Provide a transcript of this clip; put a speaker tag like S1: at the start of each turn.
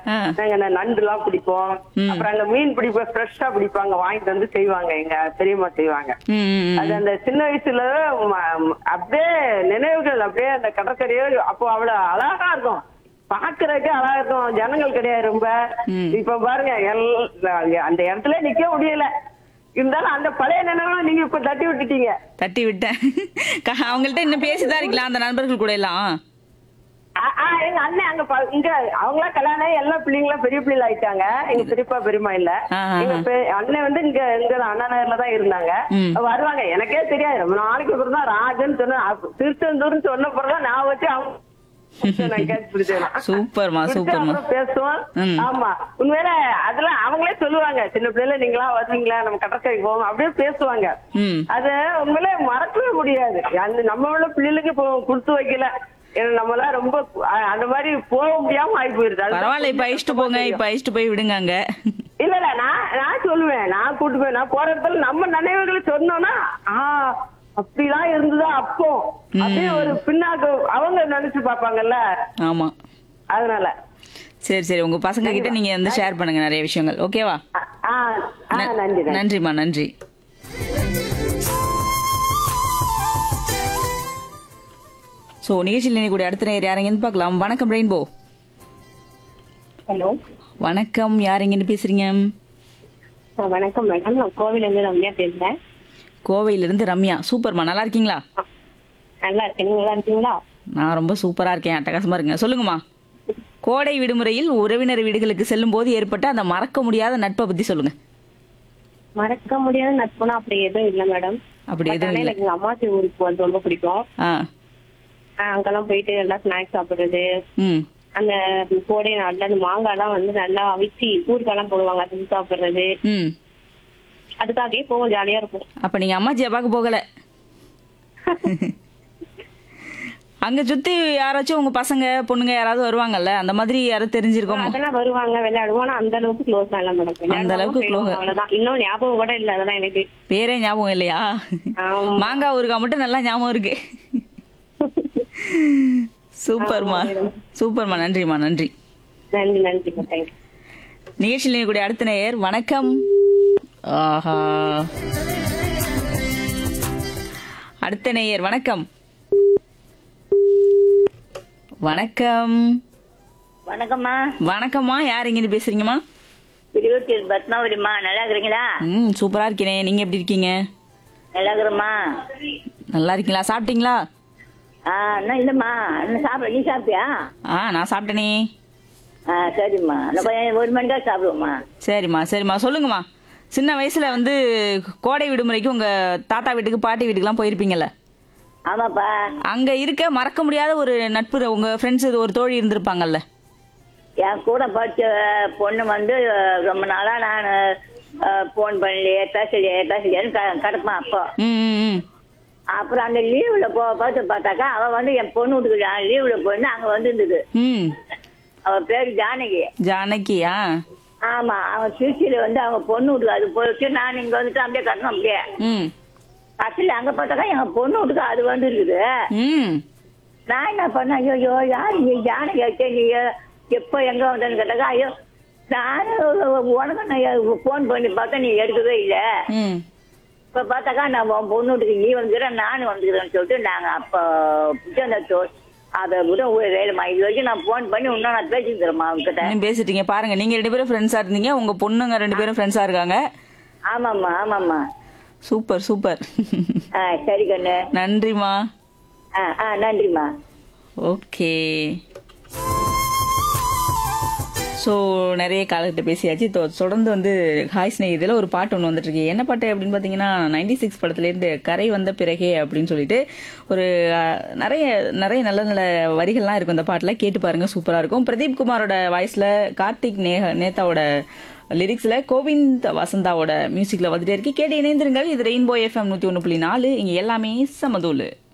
S1: ஆ.
S2: நாங்க இந்த நண்டு எல்லாம் பிடிப்போம்
S1: ம்.
S2: அப்புறம் அங்க மீன் பிடிப்போம் ஃப்ரெஷ்ஷா பிடிப்பாங்க வாங்கிட்டு வந்து செய்வாங்க எங்க பெரியம்மா செய்வாங்க
S1: ம், ம், ம்.
S2: அது அந்த சின்ன வயசுல ம- ம- அப்படியே நினைவுகள் அப்படியே அந்த கடற்கரையோ அப்போ அவ்வளவு அழகா இருக்கும் பாக்குறதுக்கே அழகா இருக்கும் ஜனங்கள் கிடையாது ரொம்ப
S1: ம்.
S2: இப்ப பாருங்க எல்- அந்த இடத்துல நிக்க முடியல இருந்தாலும் அந்த பழைய நினைவுகளை நீங்க இப்ப தட்டி விட்டுட்டீங்க
S1: தட்டி விட்டேன் க- அவங்கள்ட்ட இன்னும் பேசிதான் இருக்கலாம் அந்த நண்பர்கள் கூட எல்லாம்
S2: ஆ, ஆ, எங்க அண்ணன் அங்க ப- இங்க அவங்களா கல்யாணம் ஆகி எல்லா பிள்ளைங்களும் பெரிய பிள்ளைல ஆயிட்டாங்க எங்க பெரியப்பா பெரியமா இல்ல
S1: ஆ, ஆ,
S2: எங்க பெ- அண்ணன் வந்து இங்க இங்க அண்ணா நகர்ல தான் இருந்தாங்க
S1: ம்.
S2: வருவாங்க எனக்கே தெரியாது ரொம்ப நாளைக்கு அப்புறம் தான் ராஜன் சொன்ன அப்ப திருச்செந்தூர்னு சொன்ன பிறகு நான் வச்சு அவங்க நான் கேட்டு பிடிச்சேன்.
S1: சூப்பர்மா
S2: பிடிச்சு
S1: சூப்பர்மா
S2: அப்புறம் பேசுவோம்
S1: ம்.
S2: ஆமா உண்மையில அதெல்லாம் அவங்களே சொல்லுவாங்க சின்ன பிள்ளைல நீங்களா வருவீங்களா நம்ம கடற்கரைக்கு போவோம் அப்படியே பேசுவாங்க
S1: ம்
S2: அத உண்மையிலே மறக்கவே முடியாது அந்த நம்ம உள்ள பிள்ளைகளுக்கு இப்போ கொடுத்து வைக்கல ஏன்னா நம்மளாம் ரொம்ப அ- அந்த மாதிரி போக முடியாம ஆகி போயிருது அதுதான்
S1: பரவாயில்ல இப்ப அழிச்சிட்டு போங்க இப்ப அழிச்சிட்டு போய் விடுங்க அங்க
S2: இல்ல இல்ல நான் நான் சொல்லுவேன் நான் கூட்டு போய் நான் போற இடத்துல நம்ம நினைவுகளை சொன்னோம்னா ஆ அப்படிலாம் இருந்ததா அப்போ அப்படியே ஒரு பின்னாக்கு அவங்க நினைச்சு பாப்பாங்கல்ல
S1: ஆமா
S2: அதனால
S1: சரி சரி உங்க பசங்க கிட்ட நீங்க வந்து ஷேர் பண்ணுங்க நிறைய விஷயங்கள் ஓகேவா
S2: ஆ, ஆ ஆ, நன்றி நன்றி
S1: நன்றிம்மா நன்றி ஸோ நிகழ்ச்சியில் இணையக்கூடிய அடுத்த நேர் யாரெங்கன்னு பார்க்கலாம் வணக்கம் ரெயின்போ
S3: ஹலோ
S1: வணக்கம் யார் எங்கன்னு பேசுறீங்க
S3: வணக்கம் மேடம் நான் கோவில இருந்து ரம்யா பேசுறேன்
S1: கோவையிலிருந்து ரம்யா சூப்பர்மா நல்லா இருக்கீங்களா
S3: நல்லா இருக்கேன் நீங்க நல்லா இருக்கீங்களா
S1: நான் ரொம்ப சூப்பரா இருக்கேன் அட்டகாசமா இருக்கேன் சொல்லுங்கம்மா கோடை விடுமுறையில் உறவினர் வீடுகளுக்கு செல்லும் போது ஏற்பட்ட அந்த மறக்க முடியாத நட்பை பத்தி சொல்லுங்க
S3: மறக்க முடியாத நட்புனா அப்படி எதுவும் இல்ல மேடம்
S1: அப்படி
S3: But
S1: எதுவும்
S3: ஆனா
S1: இல்ல.
S3: எனக்கு எங்க அம்மாச்சி ஊருக்கு போறது ரொம்ப பிடிக்கும்
S1: ஆ
S3: ஆஹ் அங்கெல்லாம் போயிட்டு எல்லாம் ஸ்நாக்ஸ் சாப்பிடுறது
S1: ம்
S3: அந்த கோடை நாள்ல அந்த மாங்காய் எல்லாம் வந்து நல்லா அவிச்சு ஊருக்கெல்லாம் போடுவாங்க அது சாப்பிடுறது
S1: ம்
S3: அதுக்காகவே போவோம் ஜாலியா இருக்கும்
S1: அப்ப நீங்க அம்மாச்சியை பார்க்க போகல அங்க சுத்தி யாராச்சும் உங்க பசங்க பொண்ணுங்க யாராவது வருவாங்கல்ல அந்த மாதிரி யாரும் தெரிஞ்சிருக்கோம்
S3: அதெல்லாம் வருவாங்க விளையாடுவோம் ஆனா அந்த அளவுக்கு க்ளோஸ் இல்ல மேடம்
S1: அந்த அளவுக்கு close.
S3: அவ்வளவுதான் இன்னும் ஞாபகம் கூட இல்ல அதெல்லாம் எனக்கு
S1: பேரே ஞாபகம் இல்லையா
S3: ஆமா.
S1: மாங்காய் ஊறுகாய் மட்டும் நல்லா ஞாபகம் இருக்கு சூப்பர்மா சூப்பர்மா நன்றிம்மா நன்றி
S3: நன்றி நன்றி தேங்க்யூ
S1: நிகழ்ச்சியில் கூடிய அடுத்த நேயர் வணக்கம் ஆஹா அடுத்த நேயர் வணக்கம் வணக்கம்
S4: வணக்கம்மா
S1: வணக்கம்மா யார் இங்கிருந்து பேசுறீங்கம்மா
S4: திருவத்தூர் பத்மாவதிம்மா நல்லா இருக்கிறீங்களா
S1: ம் சூப்பரா இருக்கேனே நீங்க எப்படி இருக்கீங்க
S4: நல்லா இருக்கிறம்மா
S1: நல்லா இருக்கீங்களா சாப்பிட்டீங்களா
S4: ஆ இன்னும் இல்லைம்மா இன்னும் சாப்பிட நீ சாப்பிட்டியா
S1: ஆ நான் சாப்பிட்டேனே
S4: ஆ சரிம்மா இன்னும் கொஞ்சம் ஒரு மணிக்கா சாப்பிடுவோம்மா
S1: சரிம்மா சரிம்மா சொல்லுங்கம்மா சின்ன வயசுல வந்து கோடை விடுமுறைக்கு உங்க தாத்தா வீட்டுக்கு பாட்டி வீட்டுக்குலாம் போயிருப்பீங்கல்ல
S4: ஆமாப்பா
S1: அங்க இருக்க மறக்க முடியாத ஒரு நட்பு உங்க ஃப்ரெண்ட்ஸ் ஒரு தோழி இருந்திருப்பாங்கல்ல
S4: என் கூட படிச்ச பொண்ணு வந்து ரொம்ப நாளா நான் ஃபோன் பண்ணலையே பேசலையே பேசலையேன்னு க- கிடப்பான் அப்போ
S1: ம் ம், ம்
S4: அப்புறம் அந்த லீவில் போ பார்த்து பார்த்தாக்கா அவள் வந்து என் பொண்ணு வீட்டுக்கு லீவில் போயிருந்து அங்கே வந்துருந்தது
S1: ம்
S4: அவள் பேர் ஜானகி
S1: ஜானகியா
S4: ஆமா அவன் திருச்சியில வந்து அவங்க பொண்ணு வீட்டுக்கு அது போயிட்டு நான் இங்க வந்துட்டு அப்படியே கட்டணும் அப்படியே
S1: ம்
S4: கட்டில அங்க பார்த்தாக்கா எங்க பொண்ணு வீட்டுக்கு அது வந்து இருக்குது
S1: ம்
S4: நான் என்ன பண்ணேன் ஐயோ ஐயோ யார் நீ ஜானகி ஆச்சே நீ எப்போ எங்க வந்தேன்னு கேட்டாக்கா ஐயோ நானும் உனக்கு நான் ஃபோன் பண்ணி பார்த்தா நீ எடுக்கவே இல்லை
S1: ம்
S4: இப்ப பார்த்தாக்கா நான் உன் பொண்ணு வீட்டுக்கு நீ வந்துக்கிறேன் நானும் வந்துக்கிறேன்னு சொல்லிட்டு நாங்க அப்போ பிடிச்ச அந்த தோ- அதை விட ஒரு வேலைமா இது வரைக்கும் நான் ஃபோன் பண்ணி இன்னும் நான் பேசிக்கிறேம்மா அவங்ககிட்ட
S1: இன்னும் பேசிட்டீங்க பாருங்க நீங்க ரெண்டு பேரும் ஃப்ரெண்ட்ஸா இருந்தீங்க உங்க பொண்ணுங்க ரெண்டு பேரும் ஃப்ரெண்ட்ஸா இருக்காங்க
S4: ஆமாம்மா ஆமாம்மா
S1: சூப்பர் சூப்பர்
S4: ஆ சரி கண்ணு
S1: நன்றிம்மா
S4: ஆ ஆ நன்றிம்மா
S1: ஓகே ஸோ நிறைய காலகிட்ட பேசியாச்சு தொ- தொடர்ந்து வந்து ஹாய் ஸ்நேகிதில் ஒரு பாட்டு ஒன்று வந்துட்டு இருக்கு என்ன பாட்டு அப்படின்னு பார்த்தீங்கன்னா நைன்டி சிக்ஸ் படத்துலேருந்து கரை வந்த பிறகே அப்படின்னு சொல்லிட்டு ஒரு அஹ், நிறைய நிறைய நல்ல நல்ல வரிகள்லாம் இருக்கும் இந்த பாட்டில் கேட்டு பாருங்க சூப்பராக இருக்கும் பிரதீப் குமாரோட வாய்ஸில் கார்த்திக் நேஹ நேதாவோட லிரிக்ஸில் கோவிந்த் வசந்தாவோட மியூசிக்கில் வந்துட்டே இருக்கு கேட்டு இணைந்திருங்கள் இது ரெயின்போ எஃப்எம் நூற்றி ஒன்று புள்ளி நாலு இங்கே எல்லாமே சமதூள்